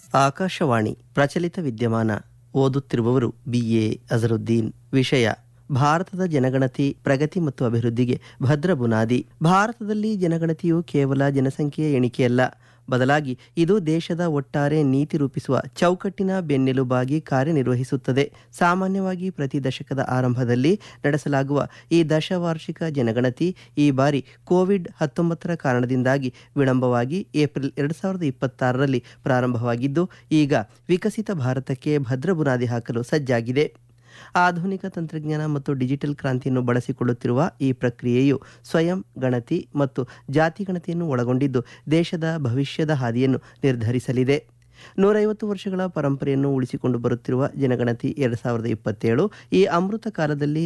ಆಕಾಶವಾಣಿ ಪ್ರಚಲಿತ ವಿದ್ಯಮಾನ ಓದುತ್ತಿರುವವರು ಬಿಎ ಅಜರುದ್ದೀನ್ ವಿಷಯ ಭಾರತದ ಜನಗಣತಿ ಪ್ರಗತಿ ಮತ್ತು ಅಭಿವೃದ್ಧಿಗೆ ಭದ್ರ ಬುನಾದಿ ಭಾರತದಲ್ಲಿ ಜನಗಣತಿಯು ಕೇವಲ ಜನಸಂಖ್ಯೆಯ ಎಣಿಕೆಯಲ್ಲ ಬದಲಾಗಿ ಇದು ದೇಶದ ಒಟ್ಟಾರೆ ನೀತಿ ರೂಪಿಸುವ ಚೌಕಟ್ಟಿನ ಬೆನ್ನೆಲುಬಾಗಿ ಕಾರ್ಯನಿರ್ವಹಿಸುತ್ತದೆ ಸಾಮಾನ್ಯವಾಗಿ ಪ್ರತಿ ದಶಕದ ಆರಂಭದಲ್ಲಿ ನಡೆಸಲಾಗುವ ಈ ದಶವಾರ್ಷಿಕ ಜನಗಣತಿ ಈ ಬಾರಿ ಕೋವಿಡ್ ಹತ್ತೊಂಬತ್ತರ ಕಾರಣದಿಂದಾಗಿ ವಿಳಂಬವಾಗಿ ಏಪ್ರಿಲ್ ಎರಡು ಸಾವಿರದ ಇಪ್ಪತ್ತಾರರಲ್ಲಿ ಪ್ರಾರಂಭವಾಗಿದ್ದು ಈಗ ವಿಕಸಿತ ಭಾರತಕ್ಕೆ ಭದ್ರ ಬುನಾದಿ ಹಾಕಲು ಸಜ್ಜಾಗಿದೆ ಆಧುನಿಕ ತಂತ್ರಜ್ಞಾನ ಮತ್ತು ಡಿಜಿಟಲ್ ಕ್ರಾಂತಿಯನ್ನು ಬಳಸಿಕೊಳ್ಳುತ್ತಿರುವ ಈ ಪ್ರಕ್ರಿಯೆಯು ಸ್ವಯಂ ಗಣತಿ ಮತ್ತು ಜಾತಿ ಗಣತಿಯನ್ನು ಒಳಗೊಂಡಿದ್ದು ದೇಶದ ಭವಿಷ್ಯದ ಹಾದಿಯನ್ನು ನಿರ್ಧರಿಸಲಿದೆ ನೂರೈವತ್ತು ವರ್ಷಗಳ ಪರಂಪರೆಯನ್ನು ಉಳಿಸಿಕೊಂಡು ಬರುತ್ತಿರುವ ಜನಗಣತಿ ಎರಡು ಸಾವಿರದ ಇಪ್ಪತ್ತೇಳು ಈ ಅಮೃತ ಕಾಲದಲ್ಲಿ